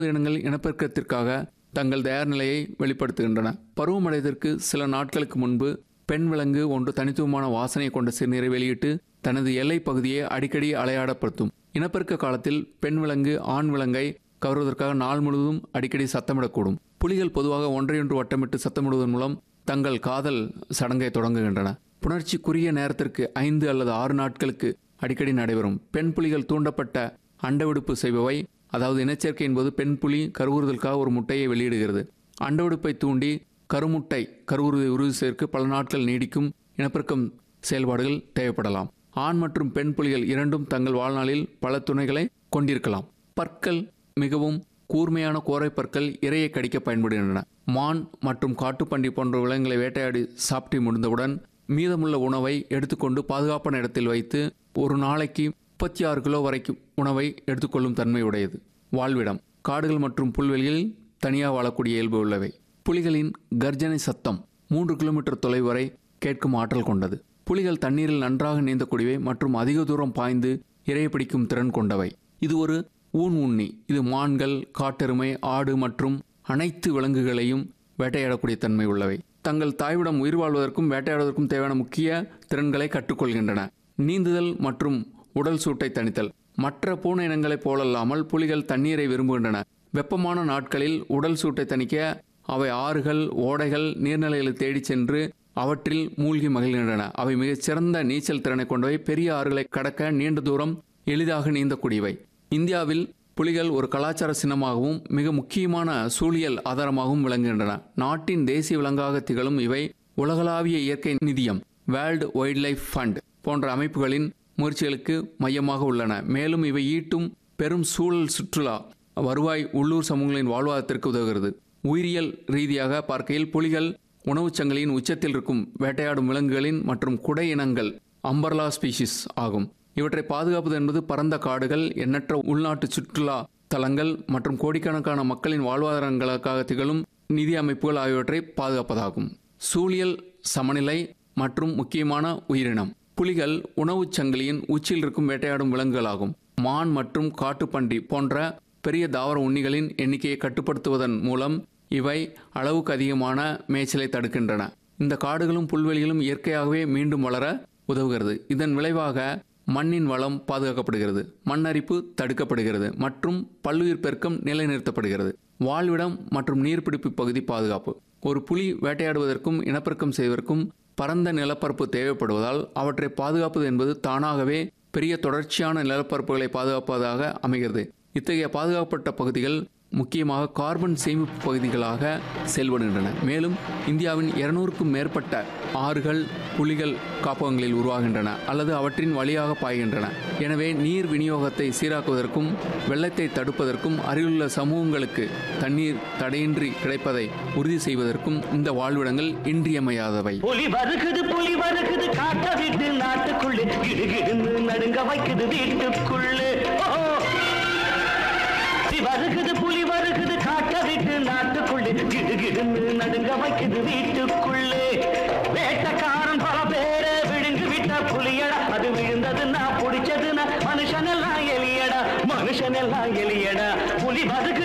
இனங்கள் இனப்பெருக்கத்திற்காக தங்கள் தயார் நிலையை வெளிப்படுத்துகின்றன பருவமடைவதற்கு சில நாட்களுக்கு முன்பு பெண் விலங்கு ஒன்று தனித்துவமான வாசனை கொண்ட சிறுநீரை வெளியிட்டு தனது எல்லை பகுதியை அடிக்கடி அலையாடப்படுத்தும் இனப்பெருக்க காலத்தில் பெண் விலங்கு ஆண் விலங்கை கவர்வதற்காக நாள் முழுவதும் அடிக்கடி சத்தமிடக்கூடும் புலிகள் பொதுவாக ஒன்றையொன்று வட்டமிட்டு சத்தமிடுவதன் மூலம் தங்கள் காதல் சடங்கை தொடங்குகின்றன புணர்ச்சி குறுகிய நேரத்திற்கு ஐந்து அல்லது ஆறு நாட்களுக்கு அடிக்கடி நடைபெறும் பெண் புலிகள் தூண்டப்பட்ட அண்டவெடுப்பு செய்பவை அதாவது இனச்சேர்க்கையின் போது பெண் புலி கருவுறுதலுக்காக ஒரு முட்டையை வெளியிடுகிறது அண்டவெடுப்பை தூண்டி கருமுட்டை கருவுறுதை உறுதி சேர்க்க பல நாட்கள் நீடிக்கும் இனப்பெருக்கம் செயல்பாடுகள் தேவைப்படலாம் ஆண் மற்றும் பெண் புலிகள் இரண்டும் தங்கள் வாழ்நாளில் பல துணைகளை கொண்டிருக்கலாம் பற்கள் மிகவும் கூர்மையான கோரை பற்கள் இரையை கடிக்க பயன்படுகின்றன மான் மற்றும் காட்டுப்பன்றி போன்ற விலங்குகளை வேட்டையாடி சாப்பிட்டு முடிந்தவுடன் மீதமுள்ள உணவை எடுத்துக்கொண்டு பாதுகாப்பான இடத்தில் வைத்து ஒரு நாளைக்கு முப்பத்தி ஆறு கிலோ வரைக்கும் உணவை எடுத்துக்கொள்ளும் தன்மை உடையது வாழ்விடம் காடுகள் மற்றும் புல்வெளிகளில் தனியாக வாழக்கூடிய இயல்பு உள்ளவை புலிகளின் கர்ஜனை சத்தம் மூன்று கிலோமீட்டர் தொலைவு வரை கேட்கும் ஆற்றல் கொண்டது புலிகள் தண்ணீரில் நன்றாக நீந்தக்கூடியவை மற்றும் அதிக தூரம் பாய்ந்து இரையை பிடிக்கும் திறன் கொண்டவை இது ஒரு ஊன் உண்ணி இது மான்கள் காட்டெருமை ஆடு மற்றும் அனைத்து விலங்குகளையும் வேட்டையாடக்கூடிய தன்மை உள்ளவை தங்கள் தாய்விடம் உயிர் வாழ்வதற்கும் வேட்டையாடுவதற்கும் தேவையான முக்கிய திறன்களை கற்றுக்கொள்கின்றன நீந்துதல் மற்றும் உடல் சூட்டை தணித்தல் மற்ற பூனை இனங்களைப் போலல்லாமல் புலிகள் தண்ணீரை விரும்புகின்றன வெப்பமான நாட்களில் உடல் சூட்டை தணிக்க அவை ஆறுகள் ஓடைகள் நீர்நிலைகளை தேடிச் சென்று அவற்றில் மூழ்கி மகிழ்கின்றன அவை மிகச் சிறந்த நீச்சல் திறனை கொண்டவை பெரிய ஆறுகளை கடக்க நீண்ட தூரம் எளிதாக நீந்தக்கூடியவை இந்தியாவில் புலிகள் ஒரு கலாச்சார சின்னமாகவும் மிக முக்கியமான சூழியல் ஆதாரமாகவும் விளங்குகின்றன நாட்டின் தேசிய விலங்காக திகழும் இவை உலகளாவிய இயற்கை நிதியம் வேர்ல்டு வைல்ட் லைஃப் ஃபண்ட் போன்ற அமைப்புகளின் முயற்சிகளுக்கு மையமாக உள்ளன மேலும் இவை ஈட்டும் பெரும் சூழல் சுற்றுலா வருவாய் உள்ளூர் சமூகங்களின் வாழ்வாதாரத்திற்கு உதவுகிறது உயிரியல் ரீதியாக பார்க்கையில் புலிகள் உணவுச் சங்கிலியின் உச்சத்தில் இருக்கும் வேட்டையாடும் விலங்குகளின் மற்றும் குடை இனங்கள் அம்பர்லா ஸ்பீசிஸ் ஆகும் இவற்றை பாதுகாப்பது என்பது பரந்த காடுகள் எண்ணற்ற உள்நாட்டு சுற்றுலா தலங்கள் மற்றும் கோடிக்கணக்கான மக்களின் வாழ்வாதாரங்களுக்காக திகழும் நிதி அமைப்புகள் ஆகியவற்றை பாதுகாப்பதாகும் சூழியல் சமநிலை மற்றும் முக்கியமான உயிரினம் புலிகள் உணவுச் சங்கிலியின் உச்சியில் இருக்கும் வேட்டையாடும் விலங்குகளாகும் மான் மற்றும் காட்டுப்பன்றி போன்ற பெரிய தாவர உண்ணிகளின் எண்ணிக்கையை கட்டுப்படுத்துவதன் மூலம் இவை அளவுக்கு அதிகமான மேய்ச்சலை தடுக்கின்றன இந்த காடுகளும் புல்வெளிகளும் இயற்கையாகவே மீண்டும் வளர உதவுகிறது இதன் விளைவாக மண்ணின் வளம் பாதுகாக்கப்படுகிறது மண்ணரிப்பு தடுக்கப்படுகிறது மற்றும் பல்லுயிர் பெருக்கம் நிலைநிறுத்தப்படுகிறது வாழ்விடம் மற்றும் நீர்பிடிப்பு பகுதி பாதுகாப்பு ஒரு புலி வேட்டையாடுவதற்கும் இனப்பெருக்கம் செய்வதற்கும் பரந்த நிலப்பரப்பு தேவைப்படுவதால் அவற்றை பாதுகாப்பது என்பது தானாகவே பெரிய தொடர்ச்சியான நிலப்பரப்புகளை பாதுகாப்பதாக அமைகிறது இத்தகைய பாதுகாக்கப்பட்ட பகுதிகள் முக்கியமாக கார்பன் சேமிப்பு பகுதிகளாக செயல்படுகின்றன மேலும் இந்தியாவின் இருநூறுக்கும் மேற்பட்ட ஆறுகள் புலிகள் காப்பகங்களில் உருவாகின்றன அல்லது அவற்றின் வழியாக பாய்கின்றன எனவே நீர் விநியோகத்தை சீராக்குவதற்கும் வெள்ளத்தை தடுப்பதற்கும் அருகிலுள்ள சமூகங்களுக்கு தண்ணீர் தடையின்றி கிடைப்பதை உறுதி செய்வதற்கும் இந்த வாழ்விடங்கள் இன்றியமையாதவை புலி வருகுது புலி வருகுது காட்ட விட்டு நாட்டுக்குள்ளே கிடுகிடுன்னு நடுங்க வைக்குது வீட்டுக்குள்ளே ஓ! புலி வருகுது புலி வருகுது காட்ட விட்டு நாட்டுக்குள்ளே கிடுகிடுன்னு நடுங்க வைக்குது வீட்டுக்குள்ளே வேட்டக்காரன் பல பேரை விழுங்கி விட்ட புலியடா அது விழுந்ததுன்னா பிடிச்சதுன்னா மனுஷனெல்லாம் எலியடா மனுஷனெல்லாம் எலியடா புலி வருகுது